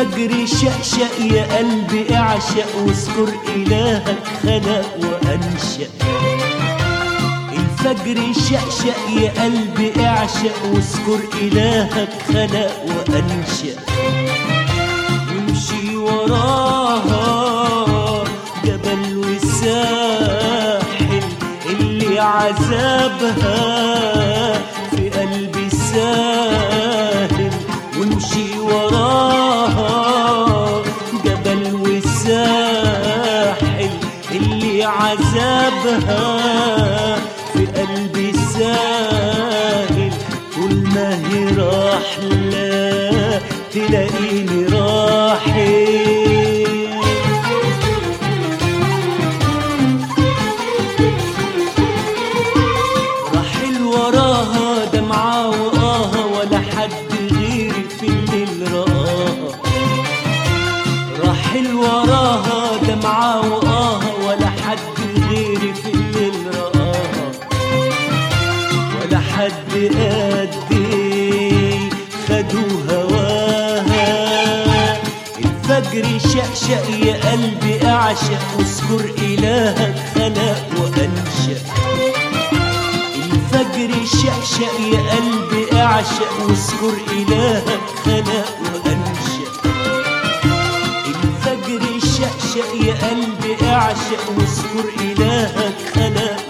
الفجر شقشق يا قلبي اعشق واذكر إلهك خلق وأنشأ الفجر شقشق يا قلبي اعشق واذكر إلهك خلق وأنشأ وامشي وراها جبل وساحل اللي عذابها في قلبي ساهل وامشي وراها جبل وساحل اللي عذابها في قلبي ساهل طول ما هي راحلة تلاقيني راحل راحل وراها دمعة وقاها ولا حد غيري في الليل رآها راحل وراها دمعة وقاها ولا حد غيري في الليل رآها ولا حد قدي خدوا هواها الفجر شقشق يا قلبي اعشق واذكر الهك خلق وانشأ الفجر شقشق يا قلبي اعشق واذكر الهك خلق وانشأ الفجر شقشق يا قلبي اعشق واذكر الهك خلق